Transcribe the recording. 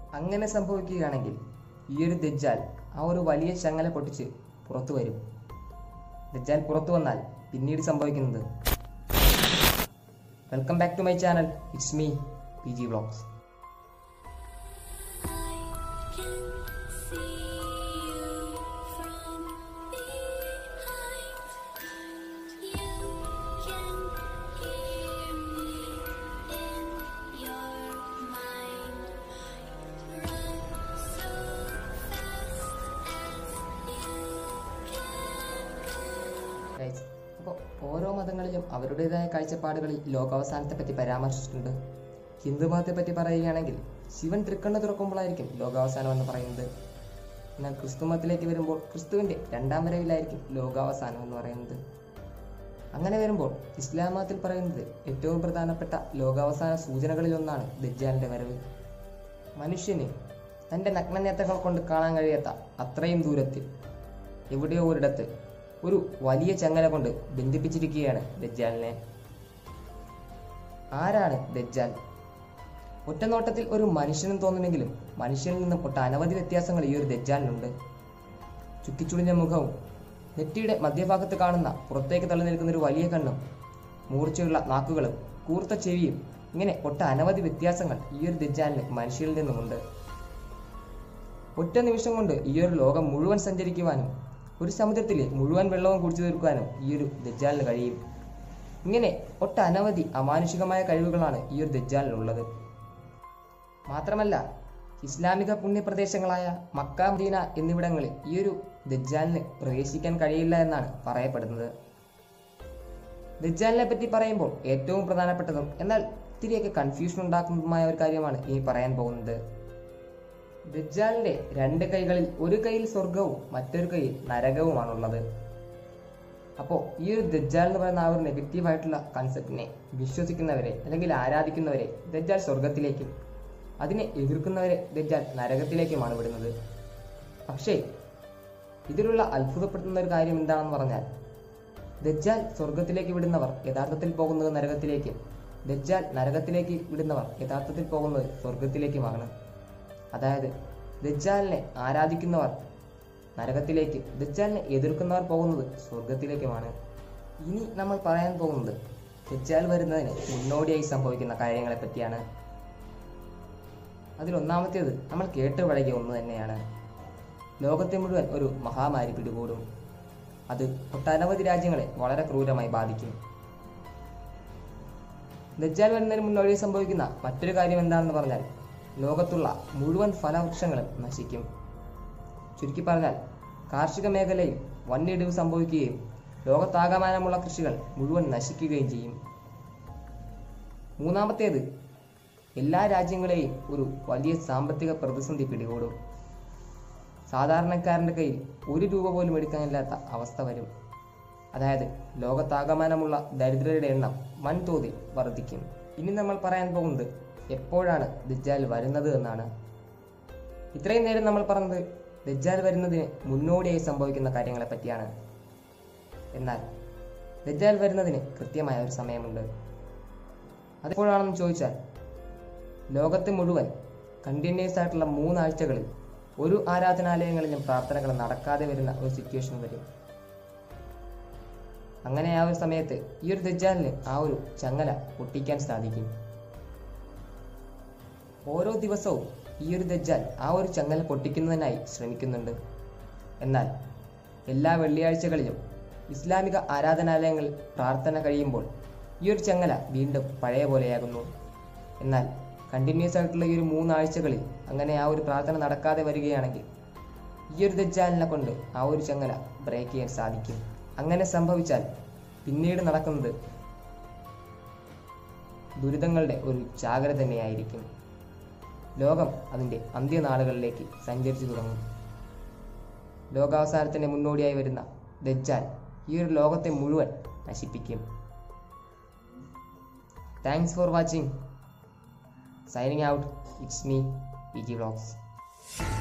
അങ്ങനെ സംഭവിക്കുകയാണെങ്കിൽ ഈ ഒരു ദജ്ജാൽ ആ ഒരു വലിയ ചങ്ങല പൊട്ടിച്ച് പുറത്തു വരും ദജ്ജാൽ പുറത്തു വന്നാൽ പിന്നീട് സംഭവിക്കുന്നത് welcome back to my channel it's me P G vlogs I can see you from behind. You can hear me in your mind. Run so fast as you can. Guys അപ്പോൾ ഓരോ മതങ്ങളിലും അവരുടേതായ കാഴ്ചപ്പാടുകളിൽ ലോകാവസാനത്തെ പറ്റി പരാമർശിച്ചിട്ടുണ്ട് ഹിന്ദു മതത്തെ പറ്റി പറയുകയാണെങ്കിൽ ശിവൻ തൃക്കണ്ണ് തുറക്കുമ്പോഴായിരിക്കും ലോകാവസാനം എന്ന് പറയുന്നത് എന്നാൽ ക്രിസ്തു മതത്തിലേക്ക് വരുമ്പോൾ ക്രിസ്തുവിൻ്റെ രണ്ടാം വരവിലായിരിക്കും ലോകാവസാനം എന്ന് പറയുന്നത് അങ്ങനെ വരുമ്പോൾ ഇസ്ലാം മതത്തിൽ പറയുന്നത് ഏറ്റവും പ്രധാനപ്പെട്ട ലോകാവസാന സൂചനകളിലൊന്നാണ് ദജ്ജാലിൻ്റെ വരവ് മനുഷ്യന് തൻ്റെ നഗ്നനേത്രങ്ങൾ കൊണ്ട് കാണാൻ കഴിയാത്ത അത്രയും ദൂരത്തിൽ എവിടെയോ ഒരിടത്ത് ഒരു വലിയ ചങ്ങല കൊണ്ട് ബന്ധിപ്പിച്ചിരിക്കുകയാണ് ദജ്ജാലിനെ ആരാണ് ദജ്ജാൽ ഒറ്റനോട്ടത്തിൽ ഒരു മനുഷ്യനും തോന്നുമെങ്കിലും മനുഷ്യനിൽ നിന്നും ഒട്ട അനവധി വ്യത്യാസങ്ങൾ ഈ ഒരു ദജ്ജാലിനുണ്ട് ചുക്കിച്ചുളിഞ്ഞ മുഖവും നെറ്റിയുടെ മധ്യഭാഗത്ത് കാണുന്ന പുറത്തേക്ക് തള്ളി നിൽക്കുന്ന ഒരു വലിയ കണ്ണും മൂർച്ചയുള്ള നാക്കുകളും കൂർത്ത ചെവിയും ഇങ്ങനെ ഒട്ട അനവധി വ്യത്യാസങ്ങൾ ഈ ഒരു ദജ്ജാലിന് മനുഷ്യരിൽ നിന്നുമുണ്ട് ഒറ്റ നിമിഷം കൊണ്ട് ഈ ഒരു ലോകം മുഴുവൻ സഞ്ചരിക്കുവാനും ഒരു സമുദ്രത്തിലെ മുഴുവൻ വെള്ളവും കുടിച്ചു തീർക്കാനും ഈ ഒരു ദജ്ജാലിന് കഴിയും ഇങ്ങനെ ഒട്ട അനവധി അമാനുഷികമായ കഴിവുകളാണ് ഈ ഒരു ദജ്ജാലിനുള്ളത് മാത്രമല്ല ഇസ്ലാമിക പുണ്യപ്രദേശങ്ങളായ മക്ക മദീന എന്നിവിടങ്ങളിൽ ഈ ഒരു ദജ്ജാലിന് പ്രവേശിക്കാൻ കഴിയില്ല എന്നാണ് പറയപ്പെടുന്നത് ദജ്ജാലിനെ പറ്റി പറയുമ്പോൾ ഏറ്റവും പ്രധാനപ്പെട്ടതും എന്നാൽ ഇത്തിരിയൊക്കെ കൺഫ്യൂഷൻ ഉണ്ടാക്കുന്നതുമായ ഒരു കാര്യമാണ് ഇനി പറയാൻ പോകുന്നത് ദജ്ജാലിന്റെ രണ്ട് കൈകളിൽ ഒരു കൈയിൽ സ്വർഗവും മറ്റൊരു കൈയിൽ നരകവുമാണുള്ളത് അപ്പോൾ ഈ ഒരു ദജ്ജാൽ എന്ന് പറയുന്ന ആ ഒരു നെഗറ്റീവ് ആയിട്ടുള്ള കൺസെപ്റ്റിനെ വിശ്വസിക്കുന്നവരെ അല്ലെങ്കിൽ ആരാധിക്കുന്നവരെ ദജ്ജാൽ സ്വർഗത്തിലേക്കും അതിനെ എതിർക്കുന്നവരെ ദജ്ജാൽ നരകത്തിലേക്കുമാണ് വിടുന്നത് പക്ഷേ ഇതിലുള്ള അത്ഭുതപ്പെടുത്തുന്ന ഒരു കാര്യം എന്താണെന്ന് പറഞ്ഞാൽ ദജ്ജാൽ സ്വർഗത്തിലേക്ക് വിടുന്നവർ യഥാർത്ഥത്തിൽ പോകുന്നത് നരകത്തിലേക്കും ദജ്ജാൽ നരകത്തിലേക്ക് വിടുന്നവർ യഥാർത്ഥത്തിൽ പോകുന്നത് സ്വർഗത്തിലേക്കുമാണ് അതായത് ദജ്ജാലിനെ ആരാധിക്കുന്നവർ നരകത്തിലേക്ക് ദജ്ജാലിനെ എതിർക്കുന്നവർ പോകുന്നത് സ്വർഗത്തിലേക്കുമാണ് ഇനി നമ്മൾ പറയാൻ പോകുന്നത് ദജ്ജാൽ വരുന്നതിന് മുന്നോടിയായി സംഭവിക്കുന്ന കാര്യങ്ങളെ പറ്റിയാണ് അതിലൊന്നാമത്തേത് നമ്മൾ കേട്ട് പഴകിയ ഒന്ന് തന്നെയാണ് ലോകത്തെ മുഴുവൻ ഒരു മഹാമാരി പിടികൂടും അത് ഒട്ടനവധി രാജ്യങ്ങളെ വളരെ ക്രൂരമായി ബാധിക്കും ദജ്ജാൽ വരുന്നതിന് മുന്നോടി സംഭവിക്കുന്ന മറ്റൊരു കാര്യം എന്താണെന്ന് പറഞ്ഞാൽ ലോകത്തുള്ള മുഴുവൻ ഫലവൃക്ഷങ്ങളും നശിക്കും ചുരുക്കി പറഞ്ഞാൽ കാർഷിക മേഖലയിൽ വന്യടിവ് സംഭവിക്കുകയും ലോകത്താകമാനമുള്ള കൃഷികൾ മുഴുവൻ നശിക്കുകയും ചെയ്യും മൂന്നാമത്തേത് എല്ലാ രാജ്യങ്ങളെയും ഒരു വലിയ സാമ്പത്തിക പ്രതിസന്ധി പിടികൂടും സാധാരണക്കാരൻ്റെ കയ്യിൽ ഒരു രൂപ പോലും എടുക്കാനില്ലാത്ത അവസ്ഥ വരും അതായത് ലോകത്താകമാനമുള്ള ദരിദ്രരുടെ എണ്ണം വൻതോതിൽ വർദ്ധിക്കും ഇനി നമ്മൾ പറയാൻ പോകുന്നത് എപ്പോഴാണ് ദജ്ജാൽ വരുന്നത് എന്നാണ് ഇത്രയും നേരം നമ്മൾ പറഞ്ഞത് ദജ്ജാൽ വരുന്നതിന് മുന്നോടിയായി സംഭവിക്കുന്ന കാര്യങ്ങളെ പറ്റിയാണ് എന്നാൽ ദജ്ജാൽ വരുന്നതിന് കൃത്യമായ ഒരു സമയമുണ്ട് അതെപ്പോഴാണെന്ന് ചോദിച്ചാൽ ലോകത്ത് മുഴുവൻ കണ്ടിന്യൂസ് ആയിട്ടുള്ള മൂന്നാഴ്ചകളിൽ ഒരു ആരാധനാലയങ്ങളിലും പ്രാർത്ഥനകൾ നടക്കാതെ വരുന്ന ഒരു സിറ്റുവേഷൻ വരും അങ്ങനെ ആ ഒരു സമയത്ത് ഈ ഒരു ദജ്ജാലിന് ആ ഒരു ചങ്ങല പൊട്ടിക്കാൻ സാധിക്കും ഓരോ ദിവസവും ഈ ഒരു ദജ്ജാൽ ആ ഒരു ചങ്ങല പൊട്ടിക്കുന്നതിനായി ശ്രമിക്കുന്നുണ്ട് എന്നാൽ എല്ലാ വെള്ളിയാഴ്ചകളിലും ഇസ്ലാമിക ആരാധനാലയങ്ങളിൽ പ്രാർത്ഥന കഴിയുമ്പോൾ ഈ ഒരു ചങ്ങല വീണ്ടും പഴയ പോലെയാകുന്നു എന്നാൽ കണ്ടിന്യൂസ് ആയിട്ടുള്ള ഈ ഒരു മൂന്നാഴ്ചകളിൽ അങ്ങനെ ആ ഒരു പ്രാർത്ഥന നടക്കാതെ വരികയാണെങ്കിൽ ഈ ഒരു ദജ്ജാലിനെ കൊണ്ട് ആ ഒരു ചങ്ങല ബ്രേക്ക് ചെയ്യാൻ സാധിക്കും അങ്ങനെ സംഭവിച്ചാൽ പിന്നീട് നടക്കുന്നത് ദുരിതങ്ങളുടെ ഒരു ജാഗ്രത തന്നെയായിരിക്കും ലോകം അതിൻ്റെ അന്ത്യനാളുകളിലേക്ക് സഞ്ചരിച്ചു തുടങ്ങും ലോകാവസാനത്തിന് മുന്നോടിയായി വരുന്ന ദജ്ജാൽ ഈ ഒരു ലോകത്തെ മുഴുവൻ നശിപ്പിക്കും thanks for watching signing out it's me P G vlogs